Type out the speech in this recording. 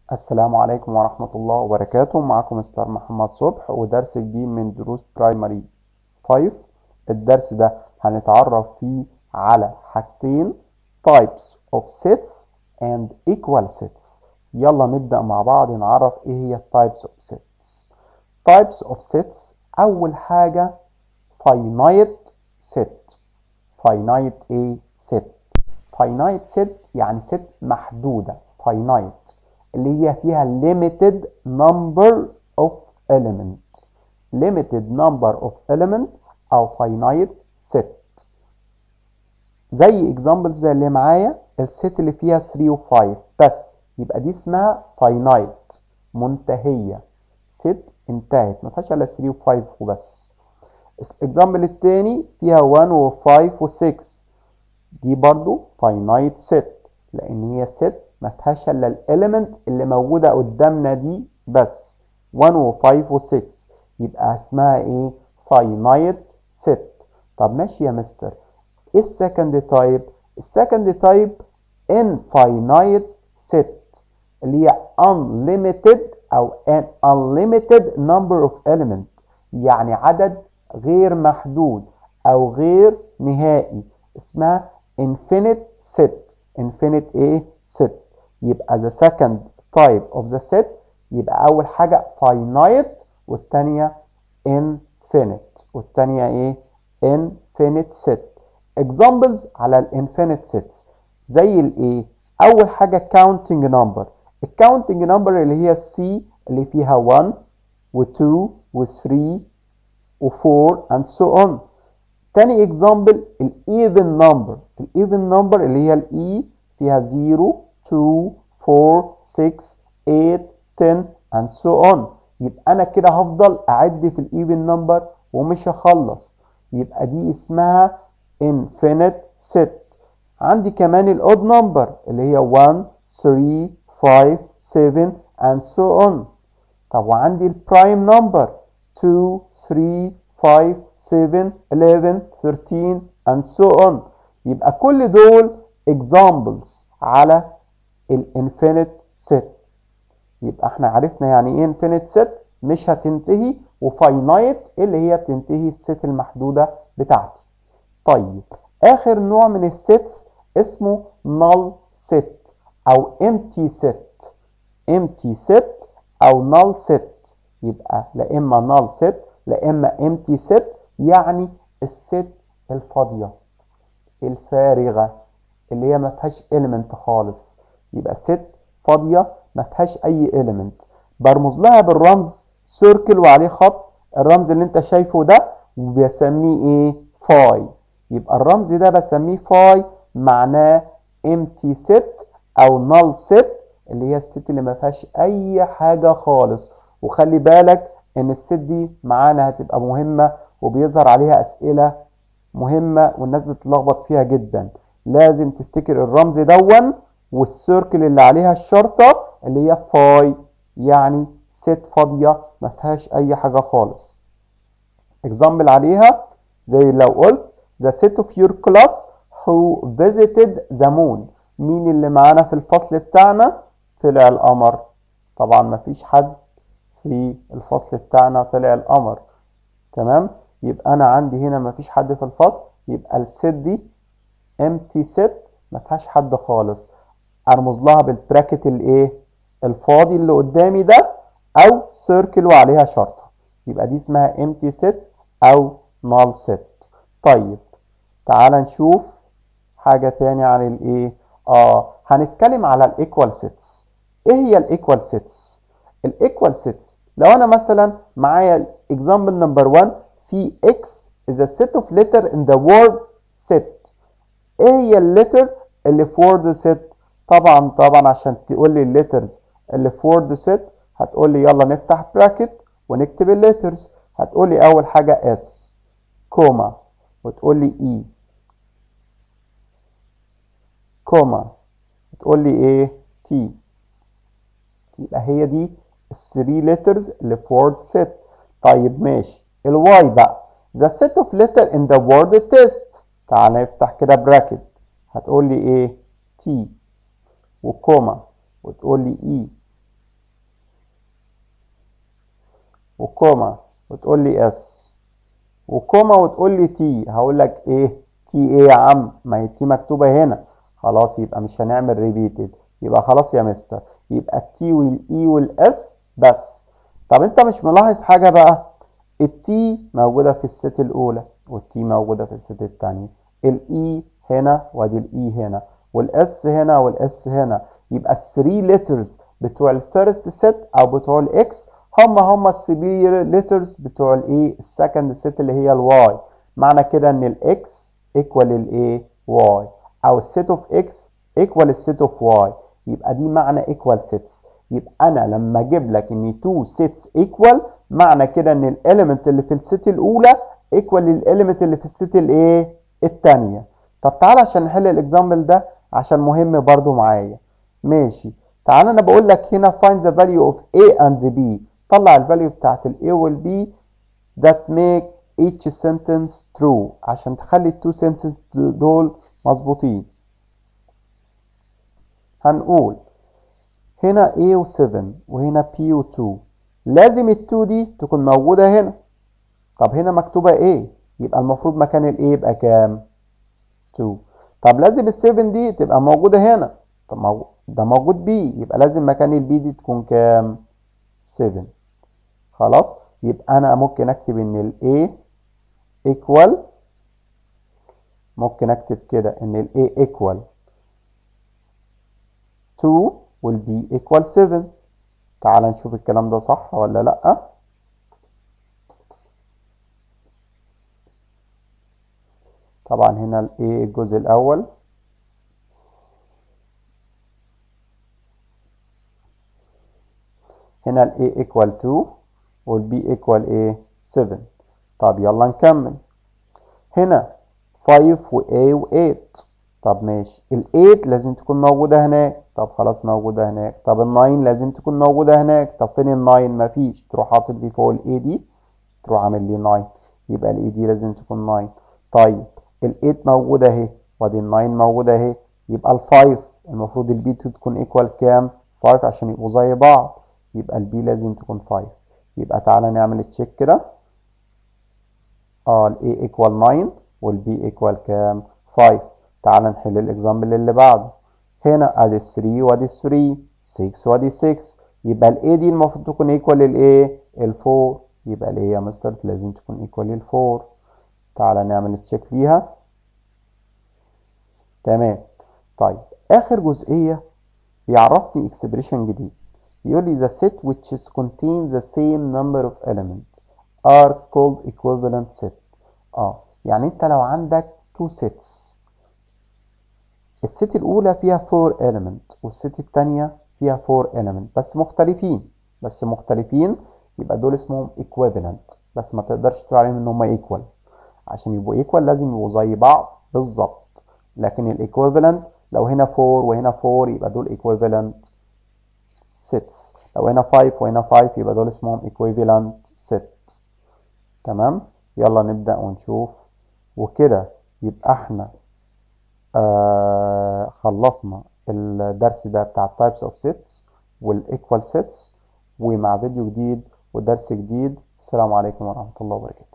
السلام عليكم ورحمة الله وبركاته معكم مستر محمد صبح ودرس جديد من دروس برايمري 5 الدرس ده هنتعرف فيه على حاجتين types of sets and equal sets يلا نبدأ مع بعض نعرف ايه هي types of sets types of sets أول حاجة finite set finite ايه set finite set يعني set محدودة finite اللي هي فيها limited number of element limited number of element أو finite set زي examples زي اللي معايا الست اللي فيها 3 و 5 بس يبقى دي اسمها finite منتهية ست انتهت ما فيهاش الا 3 و 5 وبس الاكزامبل التاني فيها 1 و 5 و 6 دي برضو finite set لان هي ست ما فيهاش الا الاليمنت اللي موجوده قدامنا دي بس 1 و 5 و 6 يبقى اسمها ايه finite set طب ماشي يا مستر ايه السكند تايب السكند تايب infinite set اللي هي unlimited او an unlimited number of element يعني عدد غير محدود او غير نهائي اسمها infinite set infinite ايه set يبقى the second type of the set يبقى أول حاجة finite والتانية infinite والتانية إيه infinite set examples على الانفينيت sets زي الإيه أول حاجة counting number الcounting number اللي هي C اللي فيها 1 و 2 و 3 و 4 and so on تاني example الايفن نمبر الايفن نمبر اللي هي الاي فيها 0 2 4 6 8 10 and so on يبقى انا كده هفضل اعد في الايفن نمبر ومش هخلص يبقى دي اسمها infinite set عندي كمان الاود نمبر اللي هي 1 3 5 7 and so on طب وعندي البرايم نمبر 2 3 5 7 11 13 and so on يبقى كل دول examples على الانفينيت set يبقى احنا عرفنا يعني ايه انفينيت set مش هتنتهي وفاينايت اللي هي بتنتهي الست المحدودة بتاعتي طيب اخر نوع من السيتس اسمه null set او empty set empty set او null set يبقى لا اما null set لا اما empty set يعني الست الفاضية الفارغة اللي هي ما فيهاش element خالص يبقى ست فاضية ما فيهاش اي element برمز لها بالرمز سيركل وعليه خط الرمز اللي انت شايفه ده وبسميه ايه فاي يبقى الرمز ده بسميه فاي معناه empty set او null set اللي هي الست اللي ما فيهاش اي حاجة خالص وخلي بالك ان الست دي معانا هتبقى مهمة وبيظهر عليها اسئلة مهمة والناس بتتلخبط فيها جدا لازم تفتكر الرمز دون والسيركل اللي عليها الشرطة اللي هي فاي يعني ست فاضية ما فيهاش أي حاجة خالص example عليها زي لو قلت the set of your class who visited the moon مين اللي معانا في الفصل بتاعنا طلع القمر طبعا ما فيش حد في الفصل بتاعنا طلع القمر تمام يبقى أنا عندي هنا ما فيش حد في الفصل يبقى الست دي empty set ما فيهاش حد خالص ارمز لها بالبراكت الايه الفاضي اللي قدامي ده او سيركل وعليها شرطه يبقى دي اسمها empty set او null set طيب تعال نشوف حاجه تاني عن الايه اه هنتكلم على الايكوال سيتس ايه هي الايكوال سيتس الايكوال سيتس لو انا مثلا معايا example نمبر 1 في x is a set of letter in the word set ايه هي الليتر اللي في word set طبعا طبعا عشان تقول لي الليترز اللي في وورد سيت هتقول لي يلا نفتح براكت ونكتب الليترز هتقول لي اول حاجه اس كوما وتقول لي اي كوما وتقول لي ايه تي يبقى هي دي الثري ليترز اللي في وورد سيت طيب ماشي الواي بقى the set of letter in the word test تعال نفتح كده براكت هتقول لي ايه تي وكوما وتقول لي اي وكوما وتقول لي اس وكوما وتقول لي تي هقول لك ايه تي ايه يا عم ما هي تي مكتوبه هنا خلاص يبقى مش هنعمل ريبيتد يبقى خلاص يا مستر يبقى التي والاي والاس بس طب انت مش ملاحظ حاجه بقى التي موجوده في الست الاولى والتي موجوده في الست الثانيه الاي هنا وادي الاي هنا والاس هنا والاس هنا يبقى الثري ليترز بتوع الفيرست ست او بتوع الاكس هم هم الثري ليترز بتوع الايه السكند ست اللي هي الواي معنى كده ان الاكس ايكوال الايه واي او الست اوف اكس ايكوال الست اوف واي يبقى دي معنى ايكوال سيتس يبقى انا لما اجيب لك ان 2 سيتس ايكوال معنى كده ان الاليمنت اللي في الست الاولى ايكوال للاليمنت اللي في الست الايه الثانيه طب تعالى عشان نحل الاكزامبل ده عشان مهم برضو معايا ماشي تعال انا بقول لك هنا find the value of A and B طلع الفاليو بتاعت ال A وال B that make each sentence true عشان تخلي التو sentences دول مظبوطين هنقول هنا A و7 وهنا P و2 لازم ال 2 دي تكون موجودة هنا طب هنا مكتوبة A يبقى المفروض مكان ال A يبقى كام 2 طب لازم ال 7 دي تبقى موجودة هنا طب مو... ده موجود B يبقى لازم مكان ال B دي تكون كام 7 خلاص يبقى انا ممكن اكتب ان ال A equal ممكن اكتب كده ان ال A equal 2 وال B equal 7 تعال نشوف الكلام ده صح ولا لأ طبعا هنا ال A الجزء الأول هنا ال A equal 2 وال B equal A 7 طب يلا نكمل هنا 5 و A و 8 طب ماشي ال 8 لازم تكون موجودة هناك طب خلاص موجودة هناك طب ال 9 لازم تكون موجودة هناك طب فين ال 9 مفيش تروح حاطط لي فوق ال A دي تروح عامل لي 9 يبقى ال A دي لازم تكون 9 طيب ال 8 موجودة اهي وادي ال 9 موجودة اهي يبقى ال 5 المفروض ال B تكون ايكوال كام 5 عشان يبقوا زي بعض يبقى ال B لازم تكون 5 يبقى تعالى نعمل تشيك كده اه ال A equal 9 وال B equal كام 5 تعال نحل الاكزامبل اللي بعده هنا ادي 3 وادي 3 6 وادي 6 يبقى ال A دي المفروض تكون ايكوال للايه ال 4 يبقى ال A يا مستر لازم تكون ايكوال لل 4 تعالى نعمل تشيك ليها تمام طيب اخر جزئيه بيعرفني اكسبريشن جديد يقول لي the set which contains the same number of elements are called equivalent set اه يعني انت لو عندك two sets الست الأولى فيها 4 element والست التانية فيها 4 element بس مختلفين بس مختلفين يبقى دول اسمهم equivalent بس ما تقدرش تقول عليهم ان هم equal عشان يبقوا equal لازم يبقوا زي بعض بالظبط لكن الايكويفالنت لو هنا 4 وهنا 4 يبقى دول equivalent sets لو هنا 5 وهنا 5 يبقى دول اسمهم equivalent set تمام يلا نبدأ ونشوف وكده يبقى احنا آه خلصنا الدرس ده بتاع types of sets والايكوال sets ومع فيديو جديد ودرس جديد السلام عليكم ورحمة الله وبركاته